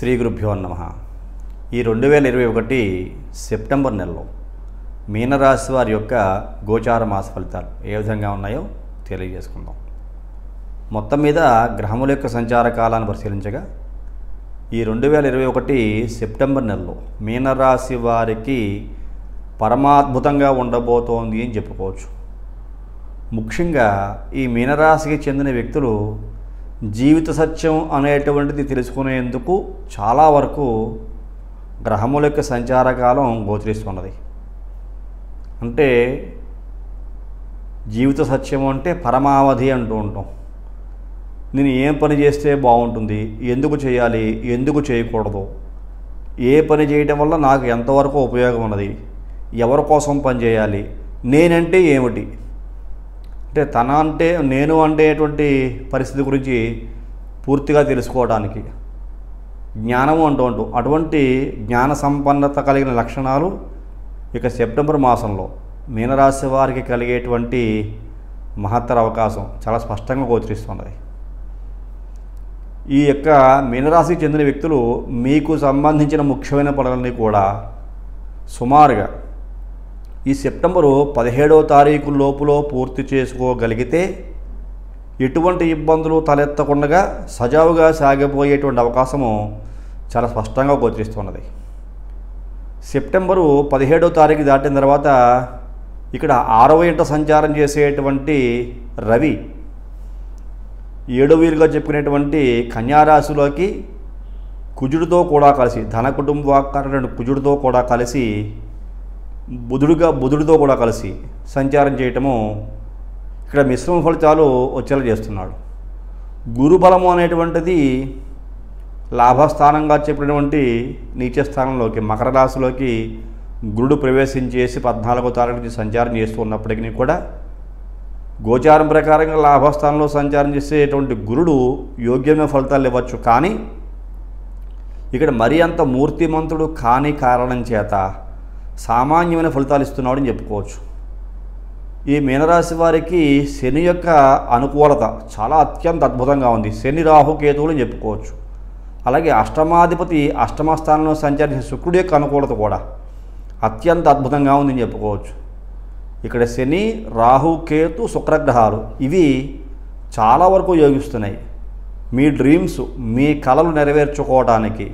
శ్రీ గురుభ్యో నమ ఈ రెండు వేల ఇరవై ఒకటి సెప్టెంబర్ నెలలో మీనరాశి వారి యొక్క గోచార మాస ఫలితాలు ఏ విధంగా ఉన్నాయో తెలియజేసుకుందాం మొత్తం మీద గ్రహముల యొక్క సంచార కాలాన్ని పరిశీలించగా ఈ రెండు వేల ఇరవై ఒకటి సెప్టెంబర్ నెలలో మీనరాశి వారికి పరమాద్భుతంగా ఉండబోతోంది అని చెప్పుకోవచ్చు ముఖ్యంగా ఈ మీనరాశికి చెందిన వ్యక్తులు జీవిత సత్యం అనేటువంటిది తెలుసుకునేందుకు చాలా వరకు గ్రహముల యొక్క సంచార కాలం గోచరిస్తున్నది అంటే జీవిత సత్యం అంటే పరమావధి అంటూ ఉంటాం నేను ఏం పని చేస్తే బాగుంటుంది ఎందుకు చేయాలి ఎందుకు చేయకూడదు ఏ పని చేయటం వల్ల నాకు ఎంతవరకు ఉపయోగం ఉన్నది ఎవరి కోసం పని చేయాలి నేనంటే ఏమిటి అంటే తన అంటే నేను అనేటువంటి పరిస్థితి గురించి పూర్తిగా తెలుసుకోవడానికి జ్ఞానము అంటూ ఉంటాం అటువంటి జ్ఞాన సంపన్నత కలిగిన లక్షణాలు ఇక సెప్టెంబర్ మాసంలో మీనరాశి వారికి కలిగేటువంటి మహత్తర అవకాశం చాలా స్పష్టంగా గోచరిస్తున్నది ఈ యొక్క మీనరాశికి చెందిన వ్యక్తులు మీకు సంబంధించిన ముఖ్యమైన పనులన్నీ కూడా సుమారుగా ఈ సెప్టెంబరు పదిహేడవ తారీఖు లోపులో పూర్తి చేసుకోగలిగితే ఎటువంటి ఇబ్బందులు తలెత్తకుండా సజావుగా సాగిపోయేటువంటి అవకాశము చాలా స్పష్టంగా గోచరిస్తున్నది సెప్టెంబరు పదిహేడవ తారీఖు దాటిన తర్వాత ఇక్కడ ఆరవ ఇంట సంచారం చేసేటువంటి రవి ఏడో వీలుగా చెప్పుకునేటువంటి కన్యారాశిలోకి కుజుడితో కూడా కలిసి ధన కుటుంబాకారుడు కుజుడితో కూడా కలిసి బుధుడిగా బుధుడితో కూడా కలిసి సంచారం చేయటము ఇక్కడ మిశ్రమ ఫలితాలు వచ్చేలా చేస్తున్నాడు గురుబలము అనేటువంటిది లాభస్థానంగా చెప్పినటువంటి నీచ స్థానంలోకి మకర రాశిలోకి గురుడు ప్రవేశించేసి పద్నాలుగో తారీఖు నుంచి సంచారం చేస్తూ ఉన్నప్పటికీ కూడా గోచారం ప్రకారంగా లాభస్థానంలో సంచారం చేసేటువంటి గురుడు యోగ్యమైన ఫలితాలు ఇవ్వచ్చు కానీ ఇక్కడ మరీ అంత మూర్తిమంతుడు కాని కారణం చేత సామాన్యమైన ఫలితాలు ఇస్తున్నాడని చెప్పుకోవచ్చు ఈ మీనరాశి వారికి శని యొక్క అనుకూలత చాలా అత్యంత అద్భుతంగా ఉంది శని రాహుకేతువులు అని చెప్పుకోవచ్చు అలాగే అష్టమాధిపతి అష్టమ స్థానంలో సంచరించే శుక్రుడి యొక్క అనుకూలత కూడా అత్యంత అద్భుతంగా ఉందని చెప్పుకోవచ్చు ఇక్కడ శని రాహు కేతు శుక్రగ్రహాలు ఇవి చాలా వరకు యోగిస్తున్నాయి మీ డ్రీమ్స్ మీ కళలు నెరవేర్చుకోవడానికి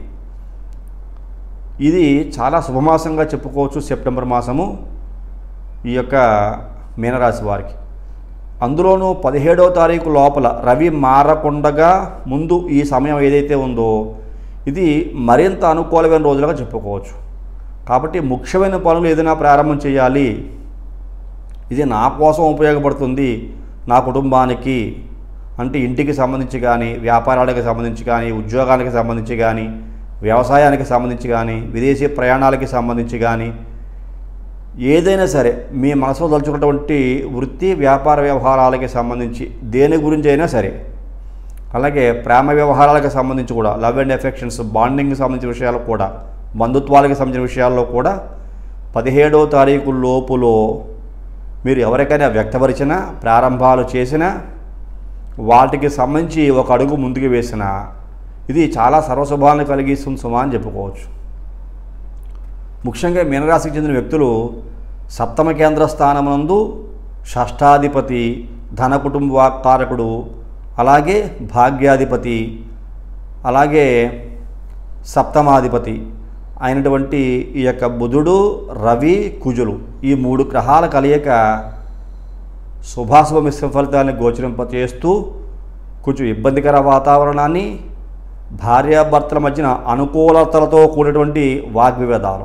ఇది చాలా శుభమాసంగా చెప్పుకోవచ్చు సెప్టెంబర్ మాసము ఈ యొక్క మీనరాశి వారికి అందులోనూ పదిహేడవ తారీఖు లోపల రవి మారకుండగా ముందు ఈ సమయం ఏదైతే ఉందో ఇది మరింత అనుకూలమైన రోజులుగా చెప్పుకోవచ్చు కాబట్టి ముఖ్యమైన పనులు ఏదైనా ప్రారంభం చేయాలి ఇది నా కోసం ఉపయోగపడుతుంది నా కుటుంబానికి అంటే ఇంటికి సంబంధించి కానీ వ్యాపారాలకు సంబంధించి కానీ ఉద్యోగానికి సంబంధించి కానీ వ్యవసాయానికి సంబంధించి కానీ విదేశీ ప్రయాణాలకి సంబంధించి కానీ ఏదైనా సరే మీ మనసులో తలుచుకున్నటువంటి వృత్తి వ్యాపార వ్యవహారాలకి సంబంధించి దేని గురించి అయినా సరే అలాగే ప్రేమ వ్యవహారాలకు సంబంధించి కూడా లవ్ అండ్ ఎఫెక్షన్స్ బాండింగ్కి సంబంధించిన విషయాలు కూడా బంధుత్వాలకు సంబంధించిన విషయాల్లో కూడా పదిహేడవ తారీఖు లోపులో మీరు ఎవరికైనా వ్యక్తపరిచినా ప్రారంభాలు చేసినా వాటికి సంబంధించి ఒక అడుగు ముందుకు వేసిన ఇది చాలా సర్వశుభాన్ని కలిగిస్తుంది సుమా అని చెప్పుకోవచ్చు ముఖ్యంగా మీనరాశికి చెందిన వ్యక్తులు సప్తమ కేంద్ర స్థానమునందు షష్టాధిపతి ధన కుటుంబకారకుడు అలాగే భాగ్యాధిపతి అలాగే సప్తమాధిపతి అయినటువంటి ఈ యొక్క బుధుడు రవి కుజులు ఈ మూడు గ్రహాల కలయిక శుభాశుభ మిశ్ర ఫలితాన్ని గోచరింపచేస్తూ కొంచెం ఇబ్బందికర వాతావరణాన్ని భార్యాభర్తల మధ్యన అనుకూలతలతో కూడినటువంటి వాగ్వివేదాలు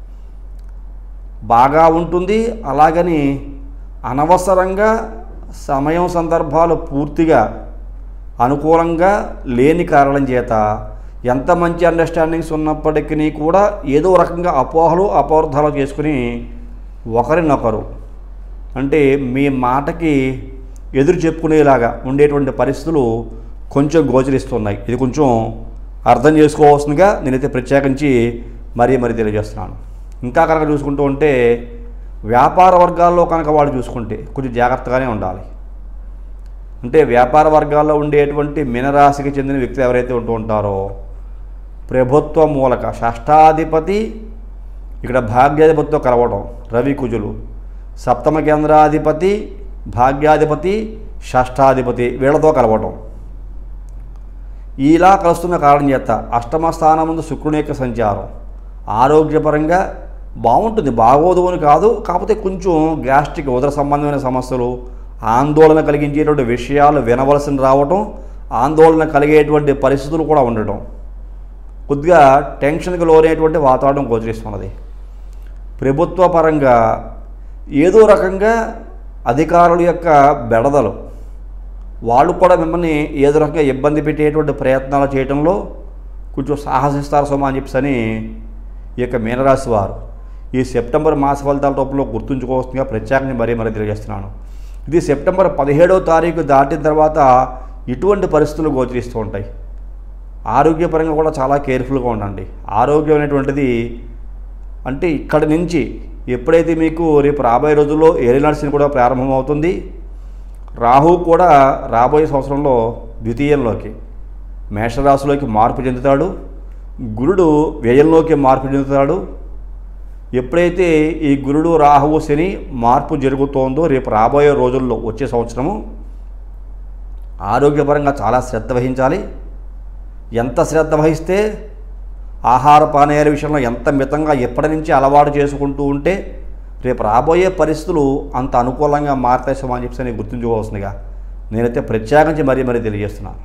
బాగా ఉంటుంది అలాగని అనవసరంగా సమయం సందర్భాలు పూర్తిగా అనుకూలంగా లేని కారణం చేత ఎంత మంచి అండర్స్టాండింగ్స్ ఉన్నప్పటికీ కూడా ఏదో రకంగా అపోహలు అపార్థాలు చేసుకుని ఒకరినొకరు అంటే మీ మాటకి ఎదురు చెప్పుకునేలాగా ఉండేటువంటి పరిస్థితులు కొంచెం గోచరిస్తున్నాయి ఇది కొంచెం అర్థం చేసుకోవాల్సిందిగా నేనైతే ప్రత్యేకించి మరీ మరీ తెలియజేస్తున్నాను ఇంకా కనుక చూసుకుంటూ ఉంటే వ్యాపార వర్గాల్లో కనుక వాళ్ళు చూసుకుంటే కొంచెం జాగ్రత్తగానే ఉండాలి అంటే వ్యాపార వర్గాల్లో ఉండేటువంటి మీనరాశికి చెందిన వ్యక్తులు ఎవరైతే ఉంటూ ఉంటారో ప్రభుత్వ మూలక షష్టాధిపతి ఇక్కడ భాగ్యాధిపతితో కలవడం రవి కుజులు సప్తమ కేంద్రాధిపతి భాగ్యాధిపతి షష్టాధిపతి వీళ్ళతో కలవడం ఇలా కలుస్తున్న కారణం చేత అష్టమ స్థానం ముందు శుక్రుని యొక్క సంచారం ఆరోగ్యపరంగా బాగుంటుంది బాగోదు అని కాదు కాకపోతే కొంచెం గ్యాస్ట్రిక్ ఉదర సంబంధమైన సమస్యలు ఆందోళన కలిగించేటువంటి విషయాలు వినవలసిన రావటం ఆందోళన కలిగేటువంటి పరిస్థితులు కూడా ఉండటం కొద్దిగా టెన్షన్కి లోనైనటువంటి వాతావరణం గోచరిస్తున్నది ప్రభుత్వ పరంగా ఏదో రకంగా అధికారుల యొక్క బెడదలు వాళ్ళు కూడా మిమ్మల్ని ఏదో రకంగా ఇబ్బంది పెట్టేటువంటి ప్రయత్నాలు చేయడంలో కొంచెం సాహసిస్తారు సుమా అని చెప్పని ఈ యొక్క మీనరాశి వారు ఈ సెప్టెంబర్ మాస ఫలితాల రూపంలో గుర్తుంచుకోవాల్సిందిగా ప్రత్యేకంగా మరీ మరీ తెలియజేస్తున్నాను ఇది సెప్టెంబర్ పదిహేడవ తారీఖు దాటిన తర్వాత ఇటువంటి పరిస్థితులు గోచరిస్తూ ఉంటాయి ఆరోగ్యపరంగా కూడా చాలా కేర్ఫుల్గా ఉండండి ఆరోగ్యం అనేటువంటిది అంటే ఇక్కడి నుంచి ఎప్పుడైతే మీకు రేపు రాబోయే రోజుల్లో ఏలినర్సిని కూడా ప్రారంభమవుతుంది రాహు కూడా రాబోయే సంవత్సరంలో ద్వితీయంలోకి మేషరాశిలోకి మార్పు చెందుతాడు గురుడు వ్యయంలోకి మార్పు చెందుతాడు ఎప్పుడైతే ఈ గురుడు రాహువు శని మార్పు జరుగుతోందో రేపు రాబోయే రోజుల్లో వచ్చే సంవత్సరము ఆరోగ్యపరంగా చాలా శ్రద్ధ వహించాలి ఎంత శ్రద్ధ వహిస్తే ఆహార పానీయాల విషయంలో ఎంత మితంగా ఎప్పటి నుంచి అలవాటు చేసుకుంటూ ఉంటే రేపు రాబోయే పరిస్థితులు అంత అనుకూలంగా మారతాయి సుమా అని చెప్పి నేను గుర్తుంచుకోవాల్సిందిగా నేనైతే ప్రత్యేకించి మరీ మరీ తెలియజేస్తున్నాను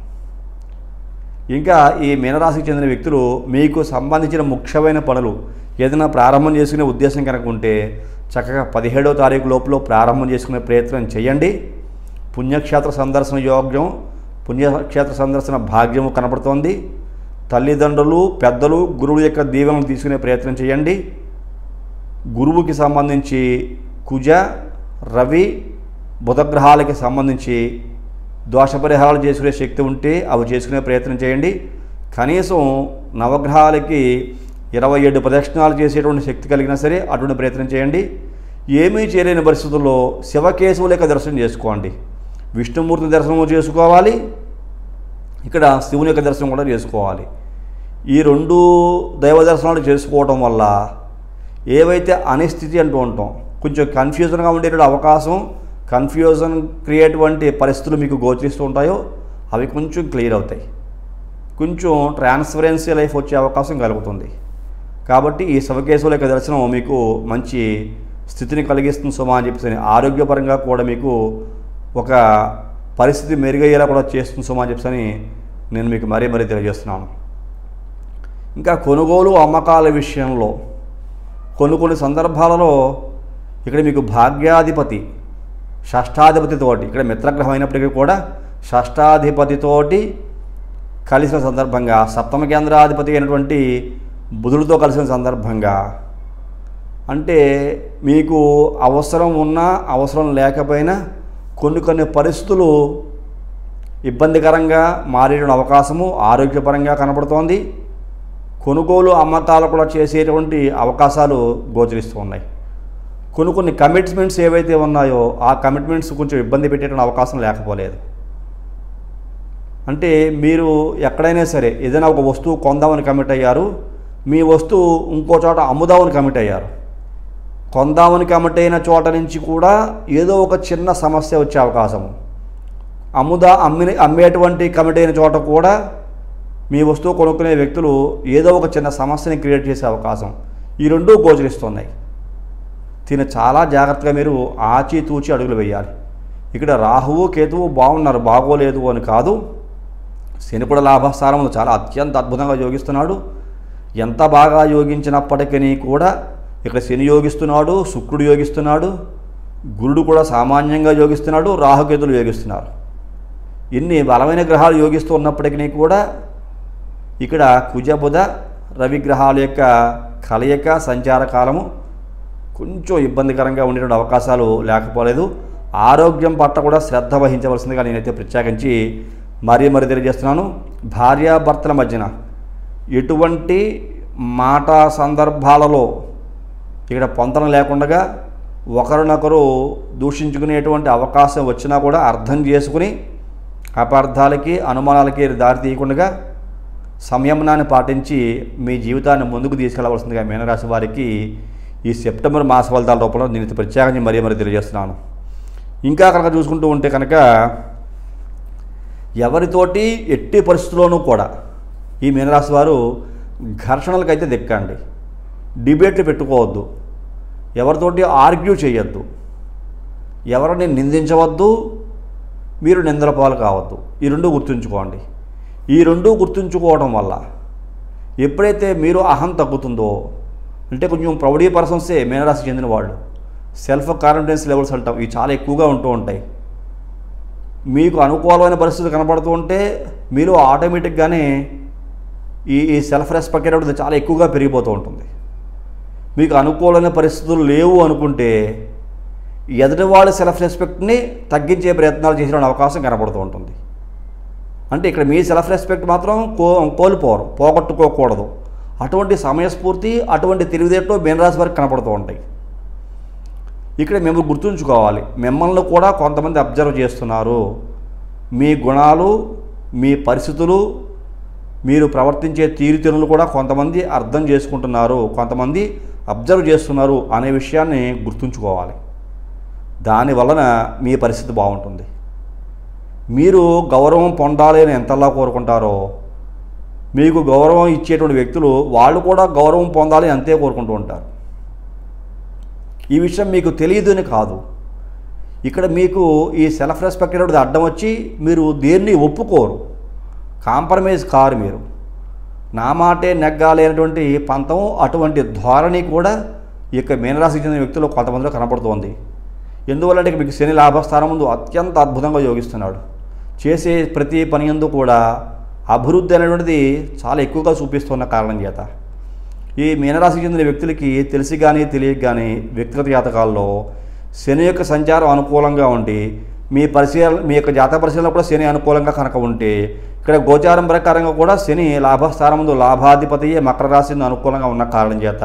ఇంకా ఈ మీనరాశికి చెందిన వ్యక్తులు మీకు సంబంధించిన ముఖ్యమైన పనులు ఏదైనా ప్రారంభం చేసుకునే ఉద్దేశం కనుక ఉంటే చక్కగా పదిహేడవ తారీఖు లోపల ప్రారంభం చేసుకునే ప్రయత్నం చేయండి పుణ్యక్షేత్ర సందర్శన యోగ్యం పుణ్యక్షేత్ర సందర్శన భాగ్యము కనబడుతోంది తల్లిదండ్రులు పెద్దలు గురువు యొక్క దీవెనలు తీసుకునే ప్రయత్నం చేయండి గురువుకి సంబంధించి కుజ రవి బుధగ్రహాలకి సంబంధించి దోష పరిహారాలు చేసుకునే శక్తి ఉంటే అవి చేసుకునే ప్రయత్నం చేయండి కనీసం నవగ్రహాలకి ఇరవై ఏడు ప్రదక్షిణాలు చేసేటువంటి శక్తి కలిగినా సరే అటువంటి ప్రయత్నం చేయండి ఏమీ చేయలేని పరిస్థితుల్లో శివకేశవుల యొక్క దర్శనం చేసుకోండి విష్ణుమూర్తి దర్శనము చేసుకోవాలి ఇక్కడ శివుని యొక్క దర్శనం కూడా చేసుకోవాలి ఈ రెండు దైవ దర్శనాలు చేసుకోవటం వల్ల ఏవైతే అనిస్థితి అంటూ ఉంటాం కొంచెం కన్ఫ్యూజన్గా ఉండేటువంటి అవకాశం కన్ఫ్యూజన్ క్రియేట్ వంటి పరిస్థితులు మీకు గోచరిస్తూ ఉంటాయో అవి కొంచెం క్లియర్ అవుతాయి కొంచెం ట్రాన్స్పరెన్సీ లైఫ్ వచ్చే అవకాశం కలుగుతుంది కాబట్టి ఈ శివకేశవుల యొక్క దర్శనం మీకు మంచి స్థితిని కలిగిస్తుంది సుమా అని చెప్పేసి ఆరోగ్యపరంగా కూడా మీకు ఒక పరిస్థితి మెరుగయ్యేలా కూడా చేస్తుంది సుమా అని చెప్పేసి నేను మీకు మరీ మరీ తెలియజేస్తున్నాను ఇంకా కొనుగోలు అమ్మకాల విషయంలో కొన్ని కొన్ని సందర్భాలలో ఇక్కడ మీకు భాగ్యాధిపతి షష్టాధిపతితోటి ఇక్కడ మిత్రగ్రహం అయినప్పటికీ కూడా షష్టాధిపతితోటి కలిసిన సందర్భంగా సప్తమ కేంద్రాధిపతి అయినటువంటి బుధుడితో కలిసిన సందర్భంగా అంటే మీకు అవసరం ఉన్నా అవసరం లేకపోయినా కొన్ని కొన్ని పరిస్థితులు ఇబ్బందికరంగా మారేటువంటి అవకాశము ఆరోగ్యపరంగా కనబడుతోంది కొనుగోలు అమ్మకాలు కూడా చేసేటువంటి అవకాశాలు గోచరిస్తూ ఉన్నాయి కొన్ని కొన్ని కమిట్మెంట్స్ ఏవైతే ఉన్నాయో ఆ కమిట్మెంట్స్ కొంచెం ఇబ్బంది పెట్టేటువంటి అవకాశం లేకపోలేదు అంటే మీరు ఎక్కడైనా సరే ఏదైనా ఒక వస్తువు కొందామని కమిట్ అయ్యారు మీ వస్తువు ఇంకో చోట అమ్ముదామని కమిట్ అయ్యారు కొందామని కమిట్ అయిన చోట నుంచి కూడా ఏదో ఒక చిన్న సమస్య వచ్చే అవకాశము అమ్ముదా అమ్మిన అమ్మేటువంటి కమిట్ అయిన చోట కూడా మీ వస్తువు కొనుక్కునే వ్యక్తులు ఏదో ఒక చిన్న సమస్యని క్రియేట్ చేసే అవకాశం ఈ రెండూ గోచరిస్తున్నాయి దీన్ని చాలా జాగ్రత్తగా మీరు ఆచితూచి అడుగులు వేయాలి ఇక్కడ రాహువు కేతువు బాగున్నారు బాగోలేదు అని కాదు శని కూడా లాభస్థానంలో చాలా అత్యంత అద్భుతంగా యోగిస్తున్నాడు ఎంత బాగా యోగించినప్పటికీ కూడా ఇక్కడ శని యోగిస్తున్నాడు శుక్రుడు యోగిస్తున్నాడు గురుడు కూడా సామాన్యంగా యోగిస్తున్నాడు రాహుకేతులు యోగిస్తున్నారు ఇన్ని బలమైన గ్రహాలు యోగిస్తూ ఉన్నప్పటికీ కూడా ఇక్కడ కుజబుధ రవి గ్రహాల యొక్క కలయిక సంచార కాలము కొంచెం ఇబ్బందికరంగా ఉండేటువంటి అవకాశాలు లేకపోలేదు ఆరోగ్యం పట్ల కూడా శ్రద్ధ వహించవలసిందిగా నేనైతే ప్రత్యేకించి మరీ మరీ తెలియజేస్తున్నాను భార్యాభర్తల మధ్యన ఎటువంటి మాట సందర్భాలలో ఇక్కడ పొంతన లేకుండా ఒకరినొకరు దూషించుకునేటువంటి అవకాశం వచ్చినా కూడా అర్థం చేసుకుని అపార్థాలకి అనుమానాలకి దారి తీయకుండా సంయమనాన్ని పాటించి మీ జీవితాన్ని ముందుకు తీసుకెళ్లవలసిందిగా మీనరాశి వారికి ఈ సెప్టెంబర్ మాస ఫలితాల రూపంలో నేను ఇది ప్రత్యేకించి మరీ మరీ తెలియజేస్తున్నాను ఇంకా కనుక చూసుకుంటూ ఉంటే కనుక ఎవరితోటి ఎట్టి పరిస్థితుల్లోనూ కూడా ఈ మీనరాశి వారు ఘర్షణలకైతే దిక్కండి డిబేట్లు పెట్టుకోవద్దు ఎవరితోటి ఆర్గ్యూ చేయొద్దు ఎవరిని నిందించవద్దు మీరు నిందల పాలు కావద్దు ఈ రెండు గుర్తుంచుకోండి ఈ రెండు గుర్తుంచుకోవడం వల్ల ఎప్పుడైతే మీరు అహం తగ్గుతుందో అంటే కొంచెం ప్రౌఢీ పర్సన్సే మీనరాశి చెందిన వాళ్ళు సెల్ఫ్ కాన్ఫిడెన్స్ లెవెల్స్ అంటాం ఇవి చాలా ఎక్కువగా ఉంటూ ఉంటాయి మీకు అనుకూలమైన పరిస్థితులు కనబడుతూ ఉంటే మీరు ఆటోమేటిక్గానే ఈ ఈ సెల్ఫ్ రెస్పెక్ట్ అనేది చాలా ఎక్కువగా పెరిగిపోతూ ఉంటుంది మీకు అనుకూలమైన పరిస్థితులు లేవు అనుకుంటే ఎదుటి వాళ్ళ సెల్ఫ్ రెస్పెక్ట్ని తగ్గించే ప్రయత్నాలు చేసిన అవకాశం కనబడుతూ ఉంటుంది అంటే ఇక్కడ మీ సెల్ఫ్ రెస్పెక్ట్ మాత్రం కో కోల్పోరు పోగొట్టుకోకూడదు అటువంటి సమయస్ఫూర్తి అటువంటి తెలివితేటలు మీనరాశి వారికి కనపడుతూ ఉంటాయి ఇక్కడ మేము గుర్తుంచుకోవాలి మిమ్మల్ని కూడా కొంతమంది అబ్జర్వ్ చేస్తున్నారు మీ గుణాలు మీ పరిస్థితులు మీరు ప్రవర్తించే తీరుతెనులు కూడా కొంతమంది అర్థం చేసుకుంటున్నారు కొంతమంది అబ్జర్వ్ చేస్తున్నారు అనే విషయాన్ని గుర్తుంచుకోవాలి దాని వలన మీ పరిస్థితి బాగుంటుంది మీరు గౌరవం పొందాలి అని ఎంతలా కోరుకుంటారో మీకు గౌరవం ఇచ్చేటువంటి వ్యక్తులు వాళ్ళు కూడా గౌరవం పొందాలి అంతే కోరుకుంటూ ఉంటారు ఈ విషయం మీకు తెలియదు అని కాదు ఇక్కడ మీకు ఈ సెల్ఫ్ రెస్పెక్ట్ అనేది అడ్డం వచ్చి మీరు దేన్ని ఒప్పుకోరు కాంప్రమైజ్ కారు మీరు నా మాటే నెగ్గాలి అనేటువంటి పంతం అటువంటి ధోరణి కూడా ఈ యొక్క మీనరాశికి చెందిన వ్యక్తులు కొంతమందిలో కనపడుతోంది ఎందువల్లంటే మీకు శని లాభస్థానం ముందు అత్యంత అద్భుతంగా యోగిస్తున్నాడు చేసే ప్రతి పని ఎందు కూడా అభివృద్ధి అనేటువంటిది చాలా ఎక్కువగా చూపిస్తున్న కారణం చేత ఈ మీనరాశికి చెందిన వ్యక్తులకి తెలిసి కానీ తెలియక కానీ వ్యక్తిగత జాతకాల్లో శని యొక్క సంచారం అనుకూలంగా ఉండి మీ పరిశీలన మీ యొక్క జాతక పరిశీలన కూడా శని అనుకూలంగా కనుక ఉంటే ఇక్కడ గోచారం ప్రకారంగా కూడా శని లాభస్థానం ముందు లాభాధిపతియే మకర రాశిని అనుకూలంగా ఉన్న కారణం చేత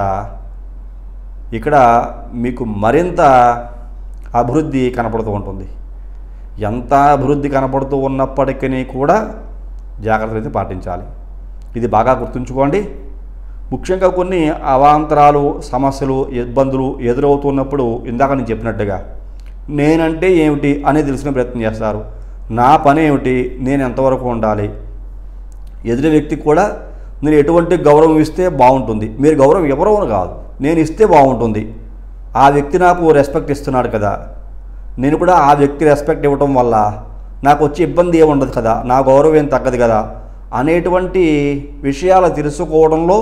ఇక్కడ మీకు మరింత అభివృద్ధి కనపడుతూ ఉంటుంది ఎంత అభివృద్ధి కనపడుతూ ఉన్నప్పటికీ కూడా జాగ్రత్తలు అయితే పాటించాలి ఇది బాగా గుర్తుంచుకోండి ముఖ్యంగా కొన్ని అవాంతరాలు సమస్యలు ఇబ్బందులు ఎదురవుతున్నప్పుడు ఇందాక నేను చెప్పినట్టుగా నేనంటే ఏమిటి అనేది తెలుసుకునే ప్రయత్నం చేస్తారు నా పని ఏమిటి నేను ఎంతవరకు ఉండాలి ఎదుటి వ్యక్తికి కూడా నేను ఎటువంటి గౌరవం ఇస్తే బాగుంటుంది మీరు గౌరవం ఎవరో కాదు నేను ఇస్తే బాగుంటుంది ఆ వ్యక్తి నాకు రెస్పెక్ట్ ఇస్తున్నాడు కదా నేను కూడా ఆ వ్యక్తి రెస్పెక్ట్ ఇవ్వటం వల్ల నాకు వచ్చే ఇబ్బంది ఏమి ఉండదు కదా నా గౌరవం ఏం తగ్గదు కదా అనేటువంటి విషయాలు తెలుసుకోవడంలో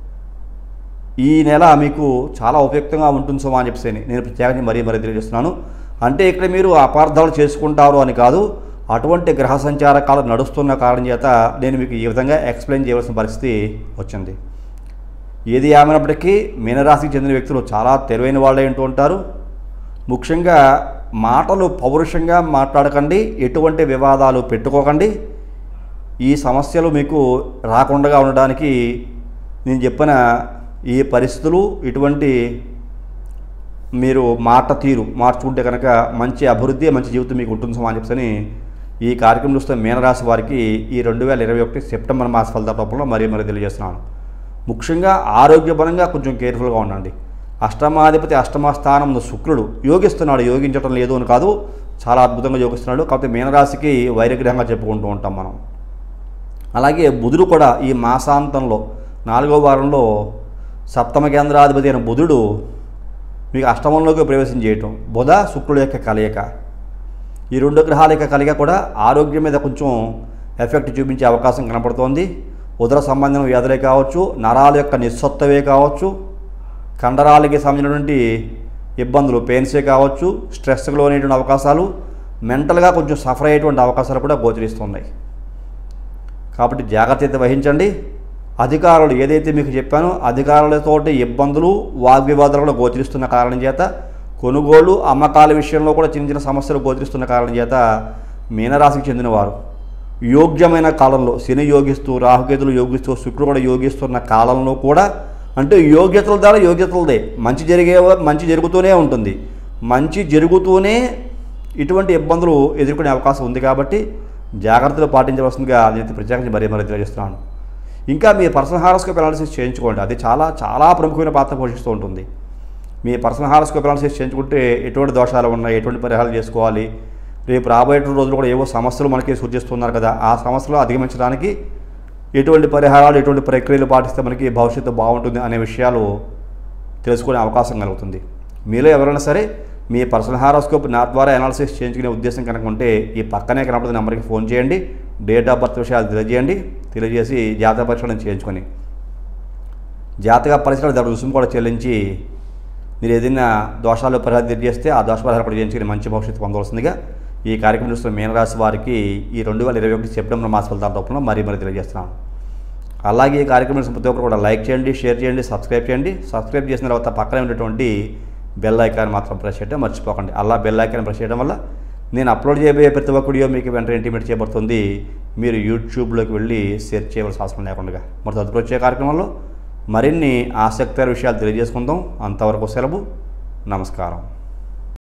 ఈ నెల మీకు చాలా ఉపయుక్తంగా ఉంటుంది సుమా అని చెప్పేసి నేను ప్రత్యేకంగా మరీ మరీ తెలియజేస్తున్నాను అంటే ఇక్కడ మీరు అపార్థాలు చేసుకుంటారు అని కాదు అటువంటి గ్రహ సంచార కాలం నడుస్తున్న కారణం చేత నేను మీకు ఈ విధంగా ఎక్స్ప్లెయిన్ చేయవలసిన పరిస్థితి వచ్చింది ఏది ఏమైనప్పటికీ మీనరాశికి చెందిన వ్యక్తులు చాలా తెలివైన వాళ్ళే ఉంటూ ఉంటారు ముఖ్యంగా మాటలు పౌరుషంగా మాట్లాడకండి ఎటువంటి వివాదాలు పెట్టుకోకండి ఈ సమస్యలు మీకు రాకుండా ఉండడానికి నేను చెప్పిన ఈ పరిస్థితులు ఇటువంటి మీరు మాట తీరు మార్చుకుంటే కనుక మంచి అభివృద్ధి మంచి జీవితం మీకు ఉంటుంది సుమా అని చెప్పని ఈ కార్యక్రమం చూస్తే మీనరాశి వారికి ఈ రెండు వేల ఇరవై ఒకటి సెప్టెంబర్ మాస ఫలితాల రూపంలో మరీ మరీ తెలియజేస్తున్నాను ముఖ్యంగా ఆరోగ్యపరంగా కొంచెం కేర్ఫుల్గా ఉండండి అష్టమాధిపతి అష్టమ స్థానం శుక్రుడు యోగిస్తున్నాడు యోగించడం లేదు అని కాదు చాలా అద్భుతంగా యోగిస్తున్నాడు కాకపోతే మీనరాశికి వైరగ్రహంగా చెప్పుకుంటూ ఉంటాం మనం అలాగే బుధుడు కూడా ఈ మాసాంతంలో నాలుగో వారంలో సప్తమ కేంద్రాధిపతి అయిన బుధుడు మీకు అష్టమంలోకి ప్రవేశం చేయటం బుధ శుక్రుడు యొక్క కలయిక ఈ రెండు గ్రహాల యొక్క కలయిక కూడా ఆరోగ్యం మీద కొంచెం ఎఫెక్ట్ చూపించే అవకాశం కనపడుతోంది ఉదర సంబంధం వ్యాధులే కావచ్చు నరాల యొక్క నిస్సత్వే కావచ్చు కండరాలకి సంబంధించినటువంటి ఇబ్బందులు పెయిన్సే కావచ్చు స్ట్రెస్కి లోనేటువంటి అవకాశాలు మెంటల్గా కొంచెం సఫర్ అయ్యేటువంటి అవకాశాలు కూడా గోచరిస్తున్నాయి కాబట్టి జాగ్రత్త అయితే వహించండి అధికారులు ఏదైతే మీకు చెప్పానో అధికారులతోటి ఇబ్బందులు వాగ్వివాదాలు కూడా గోచరిస్తున్న కారణం చేత కొనుగోలు అమ్మకాల విషయంలో కూడా చిన్న చిన్న సమస్యలు గోచరిస్తున్న కారణం చేత మీనరాశికి చెందినవారు యోగ్యమైన కాలంలో శని యోగిస్తూ రాహుకేతులు యోగిస్తూ శుక్రుడు కూడా యోగిస్తున్న కాలంలో కూడా అంటే యోగ్యతల ద్వారా యోగ్యతలదే మంచి జరిగే మంచి జరుగుతూనే ఉంటుంది మంచి జరుగుతూనే ఇటువంటి ఇబ్బందులు ఎదుర్కొనే అవకాశం ఉంది కాబట్టి జాగ్రత్తలు పాటించవలసిందిగా అదైతే ప్రత్యేకించి మరీ మరీ తెలియజేస్తున్నాను ఇంకా మీ పర్సనల్ హారోస్కోప్ అనాలిసిస్ చేయించుకోండి అది చాలా చాలా ప్రముఖమైన పాత్ర పోషిస్తూ ఉంటుంది మీ పర్సనల్ హారోస్కోప్ అనాలిసిస్ చేయించుకుంటే ఎటువంటి దోషాలు ఉన్నాయి ఎటువంటి పరిహారాలు చేసుకోవాలి రేపు రాబోయే రోజులు కూడా ఏవో సమస్యలు మనకి సూచిస్తున్నారు కదా ఆ సమస్యలు అధిగమించడానికి ఎటువంటి పరిహారాలు ఎటువంటి ప్రక్రియలు పాటిస్తే మనకి భవిష్యత్తు బాగుంటుంది అనే విషయాలు తెలుసుకునే అవకాశం కలుగుతుంది మీలో ఎవరైనా సరే మీ పర్సనల్ హారోస్కోప్ నా ద్వారా అనాలిసిస్ చేయించుకునే ఉద్దేశం కనుక ఉంటే ఈ పక్కనే కనపడుతున్న నెంబర్కి ఫోన్ చేయండి డేట్ ఆఫ్ బర్త్ విషయాలు తెలియజేయండి తెలియజేసి జాతక పరీక్షలను చేయించుకొని జాతక పరీక్షలు దాని రుసుము కూడా చెల్లించి మీరు ఏదైనా దోషాలు పరిహారం తెలియజేస్తే ఆ దోష పరిహారం కూడా చేయించుకుని మంచి భవిష్యత్తు పొందవలసిందిగా ఈ కార్యక్రమం చూస్తున్న మీనరాశి వారికి ఈ రెండు వేల ఇరవై ఒకటి సెప్టెంబర్ మాస ఫలితాల రూపంలో మరీ మరీ తెలియజేస్తున్నాను అలాగే ఈ కార్యక్రమం చూసిన ప్రతి ఒక్కరు కూడా లైక్ చేయండి షేర్ చేయండి సబ్స్క్రైబ్ చేయండి సబ్స్క్రైబ్ చేసిన తర్వాత పక్కనే ఉన్నటువంటి బెల్ ఐకాన్ మాత్రం ప్రెస్ చేయడం మర్చిపోకండి అలా బెల్ ఐకాన్ ప్రెస్ చేయడం వల్ల నేను అప్లోడ్ చేయబోయే ప్రతి ఒక్క వీడియో మీకు వెంటనే ఇంటిమేట్ చేయబడుతుంది మీరు యూట్యూబ్లోకి వెళ్ళి సెర్చ్ చేయవలసిన అవసరం లేకుండా మరి తదుపరి వచ్చే కార్యక్రమంలో మరిన్ని ఆసక్తికర విషయాలు తెలియజేసుకుందాం అంతవరకు సెలవు నమస్కారం